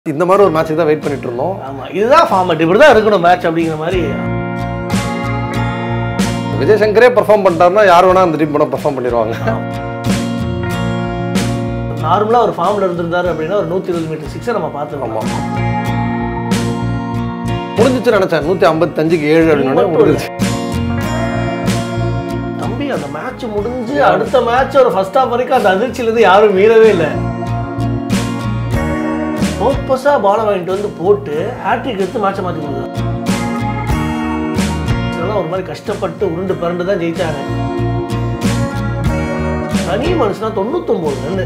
இந்த மாதிரி ஒரு மேட்ச்சுக்கு தான் வெயிட் பண்ணிட்டு இருந்தோம் ஆமா இதுதான் ஃபார்மட் இப்படி தான் இருக்கணும் மேட்ச் அப்படிங்கிற மாதிரி விஜய் சங்கரே பெர்ஃபார்ம் பண்ணிட்டாருன்னா யார் வேணா அந்த டீம் கூட பெர்ஃபார்ம் பண்ணிடுவாங்க நார்மலாக ஒரு ஃபார்மில் இருந்திருந்தாரு அப்படின்னா ஒரு நூற்றி இருபது மீட்டர் சிக்ஸை நம்ம பார்த்துருக்கோம் ஆமா முடிஞ்சிச்சு நினைச்சேன் நூத்தி ஐம்பத்தஞ்சுக்கு ஏழு அப்படின்னு முடிஞ்சிச்சு தம்பி அந்த மேட்ச் முடிஞ்சு அடுத்த மேட்ச் ஒரு ஃபர்ஸ்ட் ஹாஃப் வரைக்கும் அந்த அதிர்ச்சியிலேருந்து யாரும் மீறவே இல்லை பர்பஸாக பாலை வாங்கிட்டு வந்து போட்டு ஹேட்ரிக் எடுத்து மேட்சை மாற்றி கொடுக்குறாங்க இதெல்லாம் ஒரு மாதிரி கஷ்டப்பட்டு உருண்டு பரண்டு தான் ஜெயிச்சாங்க தனி மனுஷனா தொண்ணூத்தொம்பது ரன்னு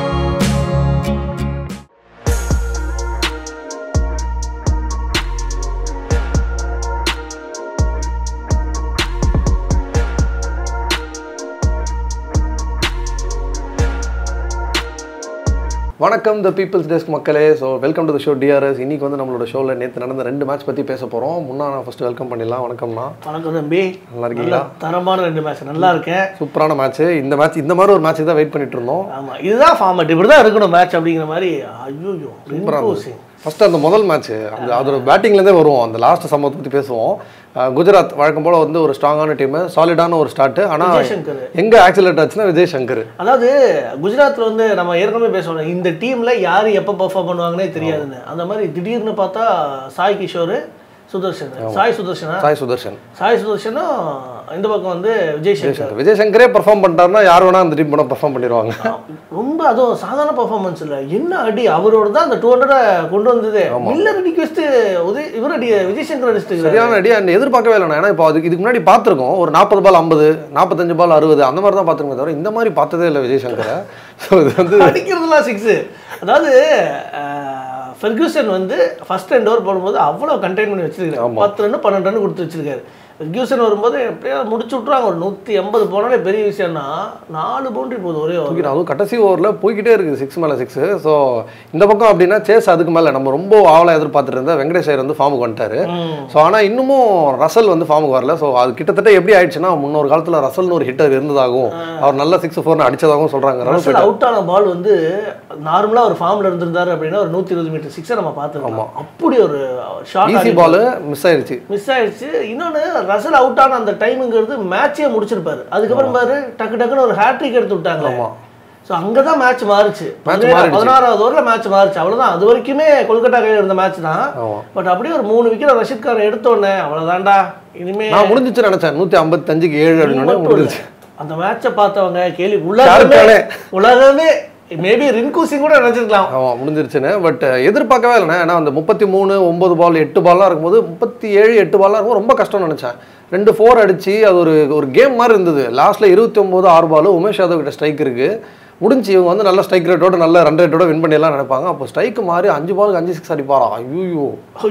வணக்கம் த பீப்புள்ஸ் டெஸ்க் மக்களே so welcome to the show DRS இன்னைக்கு வந்து நம்மளோட ஷோவில் நேற்று நடந்த ரெண்டு மேட்ச் பற்றி பேச போகிறோம் முன்னா நான் ஃபஸ்ட்டு வெல்கம் பண்ணிடலாம் வணக்கம்ண்ணா வணக்கம் தம்பி நல்லா இருக்கீங்களா தரமான ரெண்டு மேட்ச் நல்லா இருக்கேன் சூப்பரான மேட்ச் இந்த மேட்ச் இந்த மாதிரி ஒரு மேட்ச்சுக்கு தான் வெயிட் பண்ணிட்டு இருந்தோம் ஆமா இதுதான் ஃபார்மட் இப்படி தான் இருக்கணும் மேட்ச் அப்படிங்கிற மாதிரி ஐயோ ரிங்கு சிங் ஃபர்ஸ்ட் அந்த முதல் மேட்ச் அந்த அதோட பேட்டிங்லேருந்தே வருவோம் அந்த லாஸ்ட் சம்பவத்தை பற்றி பேசுவோம் அஹ் குஜராத் வழக்கம் போல் வந்து ஒரு ஸ்ட்ராங்கான டீமு சாலிடான ஒரு ஸ்டார்ட் ஆனால் விஜயசங்கர் எங்கே ஆக்சிலேட் ஆச்சுன்னா விஜய் சங்கர் அதாவது குஜராத்ல வந்து நம்ம ஏற்கனவே பேசணும் இந்த டீம்ல யாரு எப்போ பெர்ஃபார்ம் பண்ணுவாங்கன்னே தெரியாதுன்னு அந்த மாதிரி திடீர்னு பார்த்தா சாய் கிஷோர் சுதர்ஷன் சாய் சுதர்ஷனா சாய் சுதர்ஷன் சாய் சுதர்ஷனும் இந்த பக்கம் வந்து விஜய் சங்கர் விஜய் சங்கரே பெர்ஃபார்ம் பண்ணிட்டாருன்னா யார் வேணா அந்த டீம் கூட பெர்ஃபார்ம் பண்ணிடுவாங்க ரொம்ப அதுவும் சாதாரண பெர்ஃபார்மன்ஸ் இல்ல என்ன அடி அவரோட தான் அந்த டூ ஹண்ட்ரட கொண்டு வந்தது மில்லர் அடிக்க வச்சுட்டு உதய் இவர் அடி விஜய் சங்கர் அடிச்சுட்டு சரியான அடி அண்ட் எதிர்பார்க்கவே இல்லை ஏன்னா இப்போ அதுக்கு இதுக்கு முன்னாடி பார்த்துருக்கோம் ஒரு நாற்பது பால் ஐம்பது நாற்பத்தஞ்சு பால் அறுபது அந்த மாதிரி தான் பார்த்துருக்கோம் தவிர இந்த மாதிரி பார்த்ததே இல்லை விஜய் சங்கரை ஸோ இது வந்து அடிக்கிறதுலாம் சிக்ஸ் அதாவது ஃபெர்கூசன் வந்து ஃபர்ஸ்ட் ரெண்டு ஓவர் போடும்போது அவ்வளோ கண்டெயின் பண்ணி வச்சிருக்காரு பத்து ரன் பன்னெண்டு ரன் கொடுத்து வச்சிருக்காரு ஃபெர்கூசன் வரும்போது எப்படியா முடிச்சு விட்ருவாங்க ஒரு நூற்றி எண்பது போனாலே பெரிய விஷயம்னா நாலு பவுண்டரி போகுது ஒரே ஓவர் தூக்கிட்டு அதுவும் கடைசி ஓவரில் போய்கிட்டே இருக்குது சிக்ஸ் மேலே சிக்ஸ் ஸோ இந்த பக்கம் அப்படின்னா சேஸ் அதுக்கு மேலே நம்ம ரொம்ப ஆவலாக எதிர்பார்த்துட்டு இருந்த வெங்கடேஷ் ஐயர் வந்து ஃபார்முக்கு வந்துட்டாரு ஸோ ஆனால் இன்னமும் ரசல் வந்து ஃபார்முக்கு வரல ஸோ அது கிட்டத்தட்ட எப்படி ஆயிடுச்சுன்னா முன்னொரு காலத்தில் ரசல்னு ஒரு ஹிட்டர் இருந்ததாகவும் அவர் நல்ல சிக்ஸ் ஃபோர்னு அடிச்சதாகவும் சொல்கிறாங்க ரசல் அவுட் ஆன பால் வந்து நார்மலாக ஒரு ஃபார்மில் இருந்திருந்தாரு அப்படின்னா ஒரு நூற்றி இருபது மீட்டர் சிக்ஸை நம்ம பார்த்துருக்கோம் அப்படி ஒரு ஷார்ட் ஈஸி பால் மிஸ் ஆயிடுச்சு மிஸ் ஆயிடுச்சு இன்னொன்று ரசல் அவுட் ஆன அந்த டைமுங்கிறது மேட்சே முடிச்சிருப்பாரு அதுக்கப்புறம் பாரு டக்கு டக்குன்னு ஒரு ஹேட்ரிக் எடுத்து விட்டாங்க ஸோ அங்கே தான் மேட்ச் மாறுச்சு பதினேழு- பதினாறாவது ஓவரில் மேட்ச் மாறுச்சு அவ்வளோதான் அது வரைக்குமே கொல்கட்டா கையில் இருந்த மேட்ச் தான் ஆமா. பட் அப்படியே ஒரு மூணு விக்கெட் ரஷித் கான் எடுத்தோடனே அவ்வளோதான்டா இனிமே நான் முடிஞ்சிச்சு நினைச்சேன் நூற்றி ஐம்பத்தஞ்சுக்கு ஏழு அப்படின்னு மட்டும் முடிஞ்சிச்சு இல்ல. அந்த மேட்சை பார்த்தவங்க கேள்வி உலகமே யாருக்கானே? உலகமே மேபி ரின்கு சிங் கூட நினைச்சிருக்கலாம் ஆமாம் முடிஞ்சிருச்சுன்னு பட் எதிர்பார்க்கவே இல்லைண்ணே ஏன்னா அந்த முப்பத்தி மூணு ஒம்பது பால் எட்டு பால்லாம் இருக்கும்போது முப்பத்தி ஏழு எட்டு பால்லாம் இருக்கும்போது ரொம்ப கஷ்டம்னு நினச்சேன் ரெண்டு ஃபோர் அடிச்சு அது ஒரு ஒரு கேம் மாதிரி இருந்தது லாஸ்ட்டில் இருபத்தி ஒம்பது ஆறு பால் உமேஷ் யாதவ் கிட்ட ஸ்ட்ரைக் இருக்குது முடிஞ்சு இவங்க வந்து நல்ல ஸ்ட்ரைக் ரேட்டோட நல்ல ரன் ரேட்டோட வின் பண்ணிடலாம் நினைப்பாங்க அப்போ ஸ்ட்ரைக் மாறி அஞ்சு பாலுக்கு அஞ்சு சிக்ஸ் அடிப்பாரா ஐயோ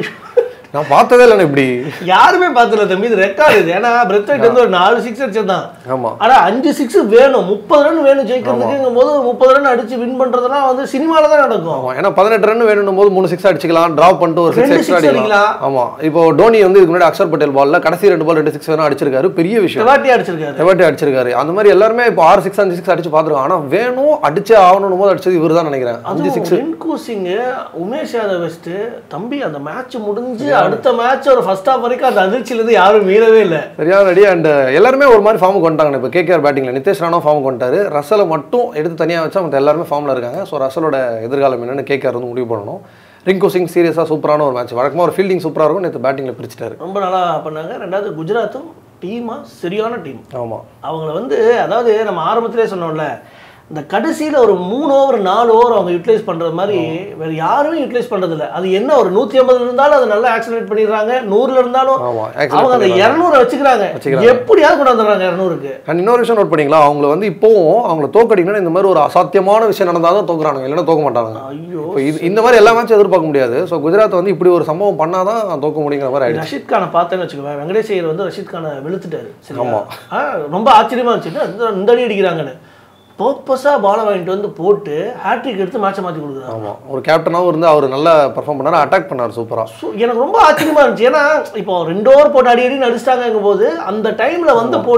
நான் பார்த்ததே இல்லைண்ணே இப்படி யாருமே பார்த்தல தம்பி இது ரெக்கார்டு இது ஏன்னா பிரெத் ரைட் வந்து ஒரு நாலு சிக்ஸ் அடிச்சதான் ஆமாம் ஆனா அஞ்சு சிக்ஸ் வேணும் முப்பது ரன் வேணும் ஜெயிக்கிறதுக்குங்கும் போது முப்பது ரன் அடிச்சு வின் பண்றதெல்லாம் வந்து சினிமால தான் நடக்கும் ஆமாம் ஏன்னா பதினெட்டு ரன் வேணும் போது மூணு சிக்ஸ் அடிச்சுக்கலாம் ட்ராப் பண்ணிட்டு ஒரு சிக்ஸ் ரெண்டு எக்ஸ்ட்ரா six அடிக்கலாம் அடிக்கலாம். ஆமாம் இப்போ டோனி வந்து இதுக்கு முன்னாடி அக்ஷர் பட்டேல் பால்ல கடைசி ரெண்டு பால் ரெண்டு சிக்ஸ் வேணும் அடிச்சிருக்காரு பெரிய விஷயம் செவாட்டி அடிச்சிருக்காரு செவட்டி அடிச்சிருக்காரு அந்த மாதிரி எல்லாருமே இப்போ ஆறு சிக்ஸ் அஞ்சு சிக்ஸ் அடிச்சு பார்த்துருக்கோம் ஆனால் வேணும் அடிச்சே ஆகணும் போது அடிச்சது இவர் தான் நினைக்கிறேன் அஞ்சு சிக்ஸ் அதுவும் ரின்கு சிங் உமேஷ் யாதவ் வெஸ்ட் தம்பி அந்த மேட்ச் முடிஞ்சு அடுத்த மேட்ச் ஒரு ஃபர்ஸ்ட் ஹாஃப் வரைக்கும் அந்த அதிர்ச்சியில இருந்து யாரும் மீறவே இல்லை சரியான ரெடி அண்ட் எல்லாருமே ஒரு மாதிரி ஃபார்முக்கு வந்துட்டாங்க இப்போ கேகேஆர் பேட்டிங்ல நிதேஷ் ராணா ஃபார்முக்கு வந்துட்டாரு ரசலை மட்டும் எடுத்து தனியாக வச்சா மற்ற எல்லாருமே ஃபார்மில் இருக்காங்க ஸோ ரசலோட எதிர்காலம் என்னன்னு கேகேஆர் வந்து முடிவு பண்ணணும் ரிங்கு சிங் சீரியஸாக சூப்பரான ஒரு மேட்ச் வழக்கமாக ஒரு ஃபீல்டிங் சூப்பராக இருக்கும் நேற்று பேட்டிங்கில் பிரிச்சிட்டாரு ரொம்ப நல்லா பண்ணாங்க ரெண்டாவது குஜராத்தும் டீமா சரியான டீம் ஆமாம் அவங்கள வந்து அதாவது நம்ம ஆரம்பத்திலே சொன்னோம்ல இந்த கடைசியில் ஒரு மூணு ஓவர் நாலு ஓவர் அவங்க யூட்டிலைஸ் பண்ணுறது மாதிரி வேறு யாருமே யூட்டிலைஸ் பண்ணுறது இல்ல அது என்ன ஒரு நூற்றி ஐம்பதுல இருந்தாலும் அதை நல்லா ஆக்சிலேட் பண்ணிடுறாங்க நூறுல இருந்தாலும் ஆமாம் அவங்க அந்த ஆக்சுவலி இரநூறு வச்சுக்கிறாங்க எப்படியாவது கொண்டு வந்துடுறாங்க இரநூறுக்கு அண்ட் இன்னொரு விஷயம் நோட் பண்ணீங்களா அவங்கள வந்து இப்போவும் அவங்கள தோக்கடிக்கணும்னா இந்த மாதிரி ஒரு அசாத்தியமான விஷயம் நடந்தால் தான் தோக்குறாங்க இல்லைன்னா தோக்க மாட்டாங்க ஐயோ இப்போ இது இந்த மாதிரி எல்லா மேட்சும் எதிர்பார்க்க முடியாது ஸோ குஜராத் வந்து இப்படி ஒரு சம்பவம் பண்ணால் தான் தோக்க முடியுங்கிற மாதிரி ஆயிடுச்சு ரஷித் கானை பார்த்தேன்னு வச்சுக்கோங்க வெங்கடேஷ் ஐயர் வந்து ரஷித் கானை வெளுத்துட்டாரு சரியா ஆ, ரொம்ப ஆச்சரியமா இருந்துச்சு என்ன இந்த- இந்த அடி அடிக்கிறாங்கன்னு பர்பஸாக பாலை வாங்கிட்டு வந்து போட்டு ஹேட்ரிக் எடுத்து மேட்சை மாற்றி கொடுக்குறாங்க ஆமாம் ஒரு கேப்டனாகவும் இருந்து அவர் நல்லா பெர்ஃபார்ம் பண்ணார் அட்டாக் பண்ணார் சூப்பராக ஸோ எனக்கு ரொம்ப ஆச்சரியமா இருந்துச்சு ஏன்னா இப்போ ரெண்டு ஓவர் போட்டு அடி அடி அடிச்சிட்டாங்கும் போது அந்த டைம்ல வந்து போட்டு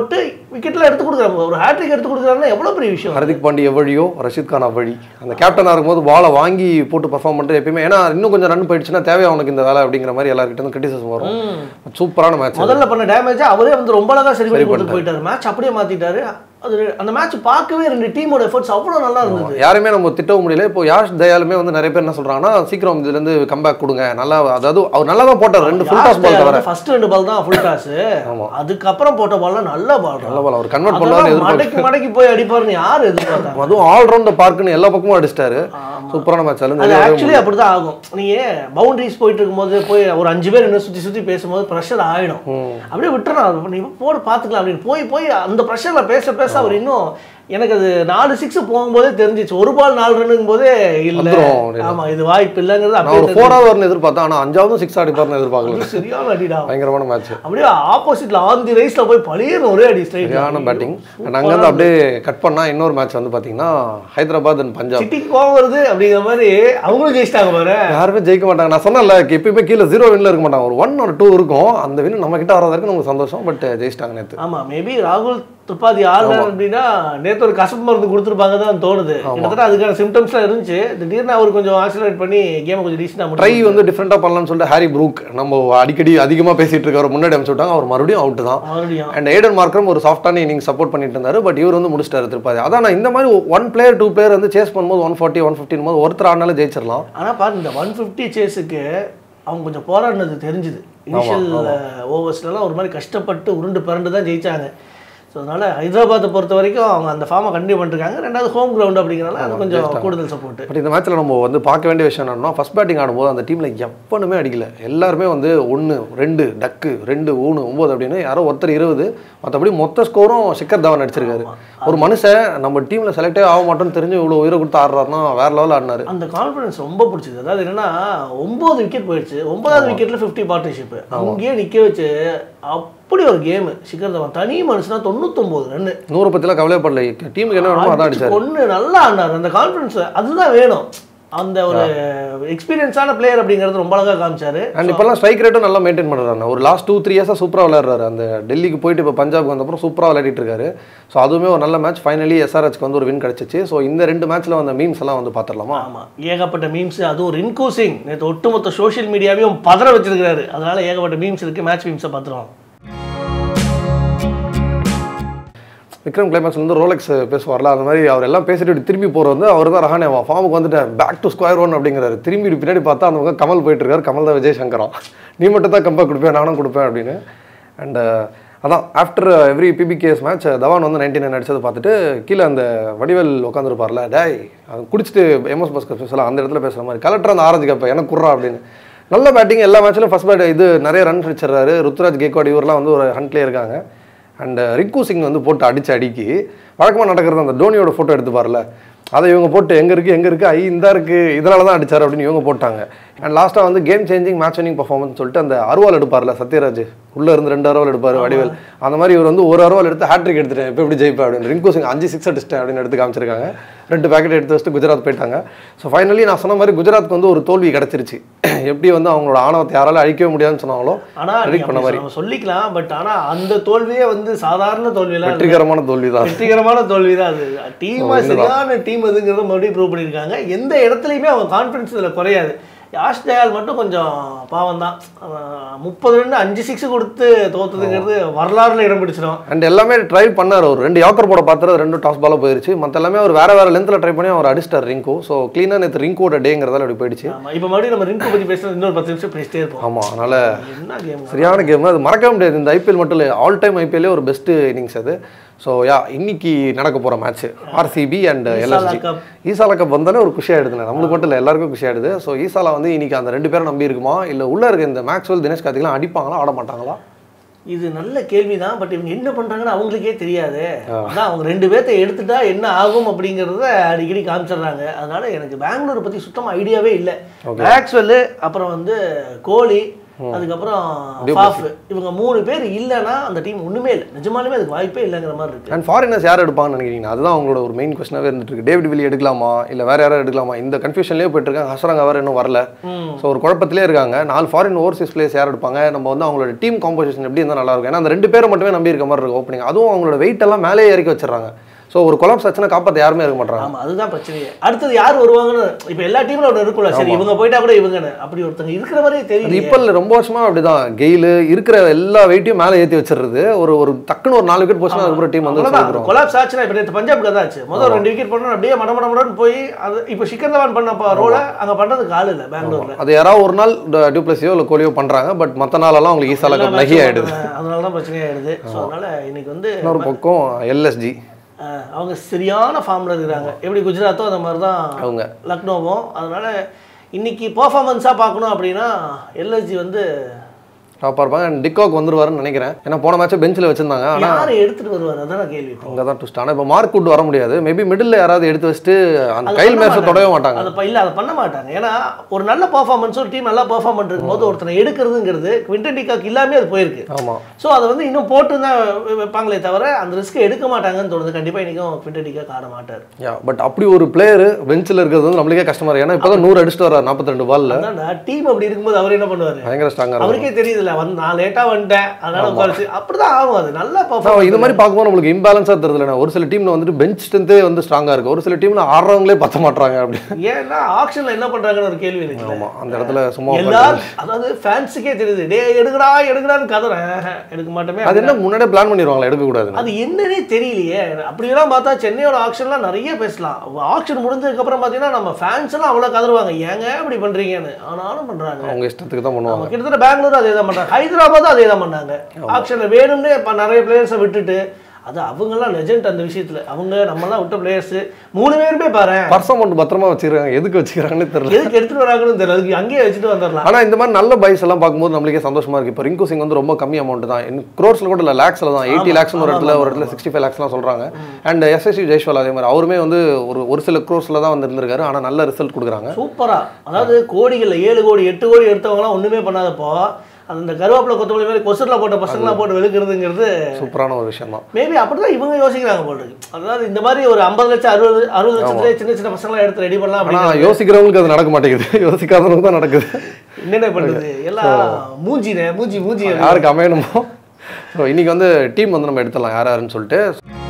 விக்கெட்லாம் எடுத்து கொடுக்குறாங்க ஒரு ஹேட்ரிக் எடுத்து கொடுக்குறாங்கன்னா எவ்வளோ பெரிய விஷயம் ஹர்திக் பாண்டி எவ்வழியோ ரஷீத் கான் அவ்வழி அந்த கேப்டனாக இருக்கும்போது பாலை வாங்கி போட்டு பர்ஃபார்ம் பண்ணிட்டு எப்பயுமே ஏன்னா இன்னும் கொஞ்சம் ரன் போயிடுச்சுன்னா தேவை அவனுக்கு இந்த வேலை அப்படிங்கிற மாதிரி எல்லாருக்கிட்ட இருந்து கிரிட்டிசிசம் வரும் சூப்பரான மேட்ச் முதல்ல பண்ண டேமேஜ் அவரே வந்து ரொம்ப அழகா சரி பண்ணி கொடுத்து போயிட்டாரு மேட்ச் அப்படியே மாத்திட்டாரு அது அந்த மேட்ச் பார்க்கவே ரெண்டு டீமோட எஃபர்ட்ஸ் அவ்வளோ நல்லா இருந்தது யாருமே நம்ம திட்டவும் முடியல இப்போ யாஷ் தயாலுமே வந்து நிறைய பேர் என்ன சொல்றாங்கன்னா சீக்கிரம் இதுல இருந்து கம்பேக் கொடுங்க நல்லா அதாவது அவர் நல்லா தான் போட்டார் ரெண்டு ஃபுல் டாஸ் பால் தவிர ஃபர்ஸ்ட் ரெண்டு பால் தான் ஃபுல் டாஸ் ஆமா. அதுக்கப்புறம் போட்ட பால்லாம் நல்ல பால் நல்ல பால் அவர் கன்வெர்ட் பண்ணாரு எதிர்பார்க்க மடக்கி மடக்கி போய் அடிப்பாருன்னு யார் எதிர்பார்த்தாங்க அதுவும் ஆல்ரவுண்ட் பார்க்குன்னு எல்லா பக்கமும் அடிச்சிட்டாரு சூப்பரான மேட்ச் அது அதுல ஆக்சுவலி அப்படிதான் ஆகும் நீங்க பவுண்டரிஸ் போயிட்டு இருக்கும்போது போய் ஒரு அஞ்சு பேர் என்ன சுத்தி சுத்தி பேசும்போது ப்ரெஷர் ஆயிடும் அப்படியே விட்டுறணும் நீ போட பாத்துக்கலாம் அப்படின்னு போய் போய் அந்த ப்ரெஷர்ல பேச பேச அவர் இன்னும் எனக்கு அது நாலு சிக்ஸ் போகும்போதே தெரிஞ்சிச்சு ஒரு பால் நாலு ரன்னுங்கும் போதே இல்ல வந்துரும் அப்படின்னு. ஆமா இது வாய்ப்பு இல்லைங்கிறது நான் ஒரு அப்படியே ஃபோர் ஹவர்னு எதிர்பார்த்தேன் ஆனா அஞ்சாவதும் சிக்ஸ் அடிப்பார்னு எதிர்பார்க்கல தெரிஞ்சுச்சு. சரியான அடிடா பயங்கரமான மேட்ச் அப்படியே ஆப்போசிட்ல ஆன் தி ரைஸ்ல போய் பழியன்னு ஒரே அடி ஸ்ட்ரைட் சரியான பேட்டிங் அண்ட் அங்கேருந்து அப்படியே கட் பண்ணா இன்னொரு மேட்ச் வந்து பாத்தீங்கன்னா ஹைதராபாத் அண்ட் பஞ்சாப் சிட்டிக்கு கோவம் வருது அப்படிங்கிற மாதிரி அவங்களும் ஜெயிச்சிட்டாங்க பாரு யாருமே ஜெயிக்க மாட்டாங்க நான் சொன்னேன்ல எப்பயுமே கீழே ஜீரோ வின்ல இருக்க மாட்டாங்க ஒரு ஒன் ஒரு டூ இருக்கும் அந்த வின் நம்ம கிட்ட வர வரைக்கும் நமக்கு சந்தோஷம் பட் ஜெயிச்சிட்டாங்க நேத்து ஆமா மேபி ராகுல் துப்பாதி ஆடுறாரு அப்படின்னா நேத்து ஒரு கசப்பு மருந்து கொடுத்துருப்பாங்க தான் தோணுது கிட்டத்தட்ட அதுக்கான சிம்டம்ஸ்லாம் இருந்துச்சு திடீர்னு அவர் கொஞ்சம் ஆக்சிலேட் பண்ணி கேமை கொஞ்சம் டீசெண்டாக ட்ரை வந்து டிஃப்ரெண்டா பண்ணலாம்னு சொல்லிட்டு ஹாரி ப்ரூக் நம்ம அடிக்கடி அதிகமா பேசிட்டு இருக்காரு முன்னாடி அனுப்பிச்சு விட்டாங்க அவர் மறுபடியும் அவுட் தான் மறுபடியும் அண்ட் ஏடன் மார்க்கரும் ஒரு சாஃப்டான இன்னிங் சப்போர்ட் பண்ணிட்டு இருந்தாரு பட் இவர் வந்து முடிச்சிட்டாரு திருப்பாதி அதான் நான் இந்த மாதிரி ஒன் பிளேயர் டூ பிளேயர் வந்து சேஸ் பண்ணும்போது ஒன் ஃபார்ட்டி ஒன் ஃபிஃப்டின் போது ஒருத்தர் ஆனாலும் ஜெயிச்சிடலாம் ஆனா பாரு இந்த ஒன் ஃபிஃப்டி சேஸுக்கு அவங்க கொஞ்சம் போராடினது தெரிஞ்சுது இனிஷியல் ஓவர்ஸ்லலாம் ஒரு மாதிரி கஷ்டப்பட்டு உருண்டு பிறண்டு தான் ஜெயிச்சாங்க ஸோ அதனால ஹைதராபாத்தை பொறுத்த வரைக்கும் அவங்க அந்த ஃபார்மை கண்டினியூ பண்ணிருக்காங்க ரெண்டாவது ஹோம் கிரவுண்ட் அப்படிங்கிறனால அது கொஞ்சம் கூடுதல் சப்போர்ட் பட் இந்த மேட்ச்சில் நம்ம வந்து பார்க்க வேண்டிய விஷயம் என்னன்னா ஃபர்ஸ்ட் பேட்டிங் ஆடும்போது அந்த டீமில் எவனுமே அடிக்கல எல்லாருமே வந்து ஒன்று ரெண்டு டக்கு ரெண்டு ஊனு ஒம்பது அப்படின்னு யாரோ ஒருத்தர் இருபது மற்றபடி மொத்த ஸ்கோரும் சிக்கர் தவன் அடிச்சிருக்காரு ஒரு மனுஷன் நம்ம டீமில் செலக்டே ஆக மாட்டோம்னு தெரிஞ்சு இவ்வளோ உயிரை கொடுத்து ஆடுறாருன்னா வேற லெவலில் ஆடினாரு அந்த கான்ஃபிடன்ஸ் ரொம்ப பிடிச்சது அதாவது என்னன்னா ஒன்பது விக்கெட் போயிடுச்சு ஒன்பதாவது விக்கெட்ல ஃபிஃப்டி பார்ட்னர்ஷிப் அங்கேயே நிக்க வச்சு அப்படி ஒரு கேம் சிக்கர் தவன் தனி மனுஷனா தொண்ணூத்தொன்பது ரன்னு நூறை பற்றிலாம் கவலைப்படல டீமுக்கு என்ன வேணுமோ அதான் அடிச்சாரு ஒன்று நல்லா ஆடினார் அந்த கான்ஃபிடன்ஸ் அதுதான் வேணும் அந்த ஒரு எக்ஸ்பீரியன்ஸான பிளேயர் அப்படிங்கிறது ரொம்ப அழகா காமிச்சாரு அண்ட் இப்போல்லாம் ஸ்ட்ரைக் ரேட்டும் நல்லா மெயின்டைன் பண்ணுறாரு ஒரு லாஸ்ட் டூ த்ரீ இயர்ஸாக சூப்பராக விளையாடுறாரு அந்த டெல்லிக்கு போயிட்டு இப்போ பஞ்சாப்க்கு வந்தப்பறம் சூப்பராக விளையாடிட்டு இருக்காரு ஸோ அதுவுமே ஒரு நல்ல மேட்ச் ஃபைனலி எஸ்ஆர்ஹெச்க்கு வந்து ஒரு வின் கிடச்சிச்சு ஸோ இந்த ரெண்டு மேட்ச்சில் வந்த மீம்ஸ் எல்லாம் வந்து பார்த்துடலாமா ஆமா ஏகப்பட்ட மீம்ஸ் அதுவும் ரின்கு சிங் நேற்று ஒட்டுமொத்த சோஷியல் மீடியாவையும் பதற வச்சிருக்காரு அதனால ஏகப்பட்ட மீம்ஸ் இருக்கு மேட்ச் மீம்ஸை பார்த்துருவோம் விக்ரம் கிளைமேக்ஸ் வந்து ரோலெக்ஸ் பேசுவார்ல அந்த மாதிரி அவர் எல்லாம் பேசிட்டு இப்படி திரும்பி போகிறது வந்து அவர் தான் ரஹானே ஃபார்முக்கு வந்துட்டேன் பேக் டு ஸ்கொயர் ஒன் அப்படிங்கிறாரு திரும்பி இப்படி பின்னாடி பார்த்தா அந்த பக்கம் கமல் போயிட்டு இருக்காரு கமல் தான் விஜய் சங்கரம் நீ மட்டும் தான் கம்பேக் கொடுப்பேன் நானும் கொடுப்பேன் அப்படின்னு அண்ட் அதான் after every PBKS match Dhawan வந்து நைன்டி நைன் அடிச்சதை பார்த்துட்டு கீழே அந்த வடிவேல் உட்காந்துருப்பார்ல டேய் அது குடிச்சிட்டு எம்எஸ் பாஸ்கர் பேசலாம் அந்த இடத்துல பேசுகிற மாதிரி கலெக்டர் அந்த ஆரஞ்சு கப்ப எனக்கு குர்றா அப்படின்னு நல்ல பேட்டிங் எல்லா மேட்ச்லையும் ஃபர்ஸ்ட் பேட் இது நிறைய ரன் வச்சிடுறாரு ருத்ராஜ் கேக்வாட் இவரெலாம் வந்து ஒரு ஹண்ட்லேயே இருக்காங்க அண்ட் ரிங்கு சிங் வந்து போட்டு அடிச்சு அடிக்கி வழக்கமாக நடக்கிறது அந்த தோனியோட ஃபோட்டோ எடுத்துப்பார்ல அதை இவங்க போட்டு எங்கே இருக்குது எங்கே இருக்குது ஐ இந்த இருக்குது இதனால தான் அடிச்சார் அப்படின்னு இவங்க போட்டாங்க அண்ட் லாஸ்ட்டாக வந்து game changing match winning performance சொல்லிட்டு அந்த அருவாள் எடுப்பார்ல சத்யராஜ் உள்ளே இருந்து ரெண்டு அருவாள் எடுப்பார் வடிவேல் அந்த மாதிரி இவர் வந்து ஒரு அருவாள் எடுத்து ஹேட்ரிக் எடுத்துட்டேன் இப்போ எப்படி ஜெயிப்பேன் அப்படின்னு ரிங்கு சிங் அஞ்சு சிக்ஸ் அடிச்சிட்டேன் அப்படின்னு எடுத்து காமிச்சிருக்காங்க ரெண்டு பேக்கெட் எடுத்து வச்சுட்டு குஜராத் போயிட்டாங்க ஸோ ஃபைனலி நான் சொன்ன மாதிரி குஜராத்துக்கு வந்து ஒரு தோல்வி கிடச்சிருச்சு எப்படி வந்து அவங்களோட ஆணவத்தை யாராலும் அழிக்கவே முடியாதுன்னு சொன்னாங்களோ ஆனா predict நீங்க பண்ண அப்படி மாதிரி நம்ம சொல்லிக்கலாம் பட் ஆனா அந்த தோல்வியே வந்து சாதாரண தோல்வியெல்லாம் இல்ல. வெற்றிகரமான தோல்வி தான் வெற்றிகரமான தோல்வி தான் அது டீமா சரியான டீம் எதுங்கிறத மறுபடியும் ப்ரூவ் பண்ணியிருக்காங்க எந்த இடத்துலையுமே அவங்க கான்ஃபிடன்ஸ் இதில் குறையாது யாஷ் தயால் மட்டும் கொஞ்சம் பாவம் தான் முப்பது ரெண்டு அஞ்சு சிக்ஸ் கொடுத்து தோத்துதுங்கிறது வரலாறுல இடம் பிடிச்சிடும் அண்ட் எல்லாமே ட்ரை பண்ணார் ஒரு ரெண்டு யாக்கர் போட பார்த்துறது ரெண்டு டாஸ் பாலாக போயிருச்சு மற்ற எல்லாமே அவர் வேற வேற லென்த்தில் ட்ரை பண்ணி அவர் அடிச்சிட்டார் ரிங்கு ஸோ க்ளீனாக நேற்று ரிங்கோட டேங்கிறதால அப்படி போயிடுச்சு ஆமா இப்போ மறுபடியும் நம்ம ரிங்கு பத்தி பேசுறது இன்னொரு பத்து நிமிஷம் பேசிட்டே இருப்போம் ஆமாம் அதனால என்ன கேம் சரியான கேம் அது மறக்க முடியாது இந்த ஐபிஎல் மட்டும் இல்லை ஆல் டைம் ஐபிஎல்லே ஒரு பெஸ்ட் இன்னிங்ஸ் அது ஸோ யா இன்னைக்கு நடக்க போகிற match RCB and LSG Cup. ஈசாலா கப் வந்தாலே ஒரு குஷியாயிடுதுல நம்மளுக்கு மட்டும் இல்லை எல்லாருக்கும் குஷியாயிடுது ஸோ ஈசாலா வந்து இன்னைக்கு அந்த ரெண்டு பேரும் நம்பி இருக்குமா இல்லை உள்ள இருக்க இந்த மேக்ஸ்வெல் தினேஷ் கார்த்திக்லாம் அடிப்பாங்களா ஆட மாட்டாங்களா இது நல்ல கேள்விதான் பட் இவங்க என்ன பண்றாங்கன்னு அவங்களுக்கே தெரியாது அதான் அவங்க ரெண்டு பேர்த்த எடுத்துட்டா என்ன ஆகும் அப்படிங்கறத அடிக்கடி காமிச்சிடுறாங்க அதனால எனக்கு பெங்களூரை பத்தி சுத்தமா ஐடியாவே இல்லை மேக்ஸ்வெல் அப்புறம் வந்து கோலி அதுக்கப்புறம் ஃபாஃப் இவங்க மூணு பேர் இல்லைன்னா அந்த டீம் ஒண்ணுமே இல்லை நிஜமாலுமே அதுக்கு வாய்ப்பே இல்லைங்கிற மாதிரி இருக்கு அண்ட் ஃபாரினர்ஸ் யார் எடுப்பாங்கன்னு நினைக்கிறீங்க அதுதான் அவங்களோட ஒரு மெயின் கொஸ்டினாகவே இருந்துட்டு இருக்கு டேவிட் வில்லி எடுக்கலாமா இல்லை வேற யாராவது எடுக்கலாமா இந்த கன்ஃபியூஷன்லேயே போயிட்டு இருக்காங்க ஹசரங்க வேறு இன்னும் வரல ம். ஸோ ஒரு குழப்பத்திலே இருக்காங்க நாலு ஃபாரின் ஓவர்சீஸ் பிளேயர்ஸ் யார் எடுப்பாங்க நம்ம வந்து அவங்களோட டீம் காம்போசிஷன் எப்படி இருந்தால் நல்லா இருக்கும் ஏன்னா அந்த ரெண்டு பேரை மட்டுமே நம்பி இருக்க மாதிரி இருக்கும் ஓப்பனிங் அதுவும் அவங்களோட வெயிட் எல்லாம் மேலே இறக்கி வச்சிடறாங்க ஸோ ஒரு கொலாப்ஸ் ஆச்சுன்னா காப்பாற்ற யாருமே இருக்க மாட்டாங்க ஆமா அதுதான் பிரச்சனையே அடுத்தது யார் வருவாங்கன்னு இப்போ எல்லா டீம்ல ஒன்று இருக்கும்ல சரி இவங்க போயிட்டா கூட இவங்கன்னு அப்படி ஒருத்தங்க இருக்கிற மாதிரியே அது தெரியல இப்போ இல்லை ரொம்ப வருஷமா அப்படிதான் கெயிலு இருக்கிற எல்லா வெயிட்டையும் மேலே ஏற்றி வச்சிடுறது ஒரு ஒரு டக்குன்னு ஒரு நாலு விக்கெட் போச்சுன்னா அதுக்கப்புறம் டீம் வந்து சொல்லிடுவோம் கொலாப்ஸ் ஆச்சுன்னா இப்போ நேற்று பஞ்சாப்க்கு தான் ஆச்சு முதல் ரெண்டு விக்கெட் பண்ணணும் அப்படியே மட மட மடன்னு போய் அது இப்போ சிக்கர் தவான் பண்ண ரோலை அங்க பண்றதுக்கு ஆள் இல்லை பெங்களூர்ல அது யாராவது ஒரு நாள் டியூப்ளஸியோ இல்லை கோலியோ பண்றாங்க பட் மற்ற நாளெல்லாம் அவங்களுக்கு ஈஸால நகி ஆயிடுது அதனால தான் பிரச்சனையாயிடுது ஸோ அதனால இன்னைக்கு வந்து இன்னொரு பக்கம் எல்எஸ்ஜி அஹ், அவங்க சரியான ஃபார்ம்ல இருக்கிறாங்க எப்படி குஜராத்தோ அந்த மாதிரி தான் அவங்க லக்னோவும் அதனால இன்னைக்கு பெர்ஃபார்மன்ஸாக பார்க்கணும் அப்படின்னா எல்எஸ்ஜி வந்து டாப்பாக இருப்பாங்க அண்ட் டிகாக் வந்துருவாருன்னு நினைக்கிறேன் ஏன்னா போன மேட்சை பெஞ்சில் வச்சிருந்தாங்க ஆனால் யாரை எடுத்துட்டு வருவார் அதான் கேள்வி இப்போ அங்கே தான் ட்விஸ்ட் ஆனால் இப்போ மார்க் விட்டு வர முடியாது மேபி மிடில் யாராவது எடுத்து வச்சுட்டு அந்த அது கையில் பண்ண மேட்சை மாட்டாங்க. தொடவே மாட்டாங்க அதை ப- இல்ல அதை பண்ண மாட்டாங்க ஏன்னா ஒரு நல்ல பெர்ஃபார்மன்ஸ் ஒரு டீம் நல்லா பெர்ஃபார்ம் பண்ணிருக்கும் போது ஒருத்தனை எடுக்கிறதுங்கிறது குவிண்டன் டிகாக் இல்லாமே அது போயிருக்கு ஆமாம் ஸோ அதை வந்து இன்னும் போட்டு தான் வெ- வைப்பாங்களே தவிர அந்த ரிஸ்க் எடுக்க மாட்டாங்கன்னு தோணுது கண்டிப்பா இன்னைக்கும் குவிண்டன் டிகாக் ஆட மாட்டார் யா பட் அப்படி ஒரு பிளேயர் பெஞ்சில் இருக்கிறது வந்து நம்மளுக்கே கஷ்டமா இருக்கு ஏன்னா இப்போ தான் நூறு அடிச்சுட்டு வர நாற்பத்தி ரெண்டு பால்ல அதான்டா டீம் அப்படி இருக்கும்போது அவர் என்ன பண்ணுவாரு பயங்கர ஸ்ட்ராங்காக இருக்கும் அவருக்கே தெரியுதுல்ல வந்து நான் லேட்டா வந்துட்டேன் அதனால உட்காருச்சு அப்படிதான் ஆகும் அது நல்லா So, பெர்ஃபார்ம் இது மாதிரி பார்க்கும்போது நம்மளுக்கு இம்பேலன்ஸாக தெரியல ஒரு சில டீம்ல வந்துட்டு பெஞ்ச் ஸ்ட்ரென்த்தே வந்து ஸ்ட்ராங்காக இருக்கு ஒரு சில டீம்ல ஆடுறவங்களே பத்த மாட்டாங்க அப்படி ஏன்னா ஆக்ஷன்ல என்ன பண்றாங்கன்னு ஒரு கேள்வி இருக்கு ஆமா அந்த இடத்துல சும்மா எல்லாரும் அதாவது ஃபேன்ஸுக்கே தெரியுது டே எடுக்கடா எடுக்கடான்னு கதறேன் எடுக்க மாட்டோமே அது என்ன முன்னாடியே பிளான் பண்ணிடுவாங்களா எடுக்கக்கூடாதுன்னு அது என்னன்னே தெரியலையே அப்படியெல்லாம் பார்த்தா சென்னையோட ஆக்ஷன்லாம் நிறைய பேசலாம் ஆக்ஷன் முடிஞ்சதுக்கு அப்புறம் பார்த்தீங்கன்னா நம்ம ஃபேன்ஸ் எல்லாம் அவ்வளோ கதறுவாங்க ஏங்க இப்படி பண்றீங்கன்னு ஆனாலும் பண்றாங்க அவங்க இஷ்டத்துக்கு தான் பண்ணுவாங்க நம்ம கிட்டத்தட்ட பெங்களூர் அதே தான் பண்றாங்க ஹைதராபாத்தும் அதே தான் பண்ணாங்க ஆக்ஷன்ல வேணும்னே இப்போ நிறைய பிளேயர்ஸை விட்டுட்டு அது அவங்கெல்லாம் லெஜெண்ட் அந்த விஷயத்துல அவங்க நம்மலாம் விட்ட பிளேயர்ஸ் மூணு பேருமே பாரு பர்ஸ் அமௌண்ட் பத்திரமா வச்சிருக்காங்க எதுக்கு வச்சுக்கிறாங்கன்னு தெரியல எதுக்கு எடுத்துட்டு வராங்கன்னு தெரியல அதுக்கு அங்கேயே வச்சுட்டு வந்துடலாம் ஆனா இந்த மாதிரி நல்ல பைஸ் எல்லாம் பார்க்கும்போது நம்மளுக்கே சந்தோஷமா இருக்கு இப்போ ரிங்கு சிங் வந்து ரொம்ப கம்மி அமௌண்ட் தான் இன்னும் க்ரோர்ஸ்ல கூட இல்லை லேக்ஸ்ல தான் எயிட்டி லேக்ஸ் ஒரு இடத்துல ஒரு இடத்துல சிக்ஸ்டி ஃபைவ் லேக்ஸ்லாம் சொல்றாங்க அண்ட் எஸ்எஸ்சி ஜெய்ஸ்வால் அதே மாதிரி அவருமே வந்து ஒரு ஒரு சில க்ரோர்ஸ்ல தான் வந்து இருந்திருக்காரு ஆனா நல்ல ரிசல்ட் கொடுக்குறாங்க சூப்பரா அதாவது கோடிகள்ல ஏழு கோடி எட்டு கோடி எடுத்தவங்கலாம் ஒண்ணுமே பண்ணாதப்போ அது இந்த கருவேப்பிலை கொத்தமல்லி மாதிரி கொசுரில் போட்ட பசங்களாம் போட்டு வெளுக்கிறதுங்கிறது சூப்பரான ஒரு விஷயம் தான் மேபி அப்படிதான் இவங்க யோசிக்கிறாங்க போல இருக்கு அதாவது இந்த மாதிரி ஒரு ஐம்பது லட்சம் அறுபது அறுபது லட்சத்துல சின்ன சின்ன பசங்களாம் எடுத்து ரெடி பண்ணலாம் ஆனா அப்படின்னு யோசிக்கிறவங்களுக்கு அது நடக்க மாட்டேங்குது யோசிக்காதவங்களுக்கு தான் நடக்குது என்னென்ன பண்ணுறது எல்லாம் மூஞ்சினே மூஞ்சி மூஞ்சி யாருக்கு அமையணுமோ ஸோ இன்னைக்கு வந்து டீம் வந்து நம்ம எடுத்துடலாம் யார் யாருன்னு சொல்லிட்டு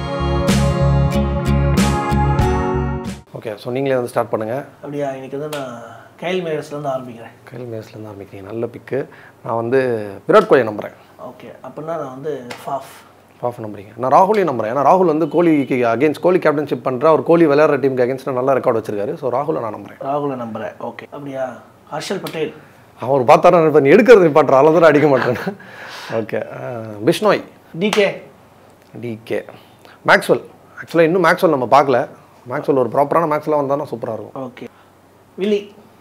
ஓகே ஸோ நீங்களே வந்து ஸ்டார்ட் பண்ணுங்க அப்படியா இன்னைக்கு வந்து நான் கைல் மேயர்ஸ்லேருந்து ஆரம்பிக்கிறேன் கைல் மேஸ்லேருந்து ஆரம்பிக்கிறீங்க நல்ல பிக்கு நான் வந்து விராட் கோலியை நம்புறேன் ஓகே அப்படின்னா நான் வந்து ஃபாஃப் ஆஃப் நம்புறீங்க நான் ராகுலையும் நம்புறேன் ஏன்னா ராகுல் வந்து கோலிக்கு அகேன்ஸ்ட் கோலி கேப்டன்ஷிப் பண்ணுற அவர் கோலி விளையாடுற டீமுக்கு அகேன்ஸ்ட் நல்ல ரெக்கார்ட் வச்சிருக்காரு ஸோ ராகுலை நான் நம்புறேன் ராகுலை நம்புறேன் ஓகே அப்படியா ஹர்ஷல் பட்டேல் அவர் பார்த்தாரா இப்போ நீ எடுக்கிறது நிப்பாட்டுற அளவு தான் அடிக்க மாட்டேன் okay Bishnoi DK DK Maxwell ஆக்சுவலாக இன்னும் மேக்ஸ்வெல் நம்ம பார்க்கல மேக்ஸ்வெல் ஒரு ப்ராப்பரான மேக்ஸ்வெல்லாம் வந்தால் சூப்பராக இருக்கும் ஓகே வில்லி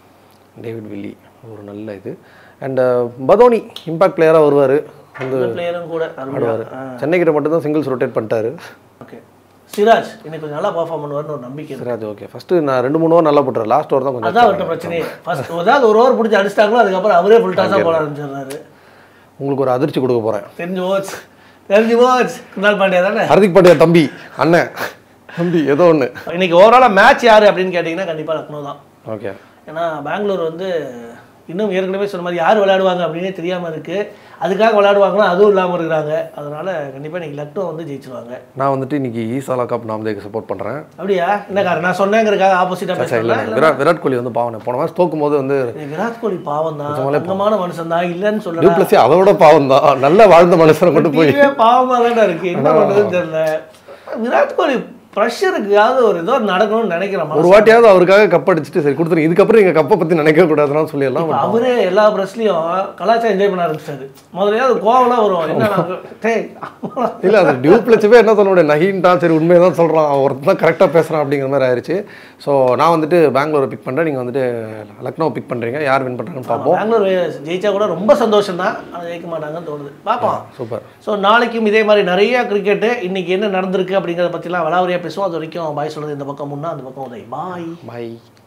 டேவிட் வில்லி ஒரு நல்ல இது அண்ட் பதோனி இம்பாக்ட் பிளேயராக வருவார் வந்து இந்த பிளேயரும் கூட அருமையா ஆ, சென்னை கிட்ட மட்டும் தான் சிங்கிள்ஸ் ரொட்டேட் பண்ணிட்டாரு ஓகே சிராஜ் இன்னைக்கு கொஞ்சம் நல்லா பர்ஃபார்ம் பண்ணுவார்னு ஒரு நம்பிக்கை இருக்கு சரி அது ஓகே ஃபஸ்ட்டு நான் ரெண்டு மூணு ஓவர் நல்லா போட்டுறேன் லாஸ்ட் ஓவர் தான் கொஞ்சம் அதான் அவர்கிட்ட பிரச்சனையே ஃபர்ஸ்ட் ஏதாவது ஒரு ஓவர் பிடிச்சி அடிச்சிட்டாங்களோ அதுக்கப்புறம் அவரே ஃபுல் டாஸாக போட ஆரம்பிச்சிடுறாரு உங்களுக்கு ஒரு அதிர்ச்சி கொடுக்க போகிறேன் தெரிஞ்சு போச்சு தெரிஞ்சு போச்சு குணால் பாண்டியா தானே ஹர்திக் பாண்டியா தம்பி அண்ணன் தம்பி ஏதோ ஒன்று இன்னைக்கு ஓவராலாக மேட்ச் யார் அப்படின்னு கேட்டிங்கன்னா கண்டிப்பாக லக்னோ தான் ஓகே ஏன்னா பெங்களூர் வந்து இன்னும் ஏற்கனவே சொன்ன மாதிரி யார் விளையாடுவாங்க அப்படின்னே தெரியாமல் இருக்கு அதுக்காக விளையாடுவாங்களா அதுவும் இல்லாமல் இருக்கிறாங்க அதனால கண்டிப்பாக இன்னைக்கு லக்னோ வந்து ஜெயிச்சிருவாங்க நான் வந்துட்டு இன்னைக்கு ஈசாலா கப் நாமதேக்கு சப்போர்ட் பண்ணுறேன் அப்படியா என்ன காரணம் நான் சொன்னேங்கிறதுக்காக ஆப்போசிட்டாக சரி இல்லை பேசுகிறேன் விராட் விராட் கோலி வந்து பாவனை போன மாதிரி தோக்கும் போது வந்து விராட் கோலி பாவம் தான் தங்கமான மனுஷன் தான் இல்லைன்னு சொல்லல டியூப்ளஸி அதோட பாவம் தான் நல்லா வாழ்ந்த மனுஷனை கொண்டு போய் டீமே பாவமா தானே இருக்கு என்ன பண்றதுன்னு தெரியல விராட் கோலி ப்ரெஷருக்காவது ஒரு ஏதோ நடக்கணும்னு நினைக்கிறேன் ஒரு வாட்டியாவது அவருக்காக கப் அடிச்சுட்டு சரி கொடுத்துருங்க இதுக்கப்புறம் நீங்க கப்பை பத்தி நினைக்க கூடாதுன்னு சொல்லிடலாம் இப்ப அவரே எல்லா ப்ரெஸ்லையும் கலாச்சாரம் என்ஜாய் பண்ண ஆரம்பிச்சாரு முதலையாவது கோவம்லாம் வரும் என்ன நாங்க- டேய் அம்மா. இல்ல அது டியூப்ளச்சுவே என்ன சொல்ல முடியும் நகின்ட்டான் சரி உண்மையை தான் சொல்றான் அவன் ஒருத்தன் தான் கரெக்டாக பேசுறான் அப்படிங்கிற மாதிரி ஆயிருச்சு ஸோ நான் வந்துட்டு பெங்களூரை பிக் பண்றேன் நீங்க வந்துட்டு லக்னோ பிக் பண்றீங்க யார் வின் பண்றாங்கன்னு பார்ப்போம் பெங்களூர் ஜெயிச்சா கூட ரொம்ப சந்தோஷம் தான் ஆனால் ஜெயிக்க மாட்டாங்கன்னு தோணுது பார்ப்போம் சூப்பர் ஸோ நாளைக்கும் இதே மாதிரி நிறைய கிரிக்கெட்டு இன்னைக்கு என்ன நடந்திருக்கு அப்படிங்கிறத பற்றிலாம் விளாவரியாக பேசுவோம் அது வரைக்கும் பாய் சொல்றது இந்த பக்கம் முன்னா அந்த பக்கம் உதய் பாய் பை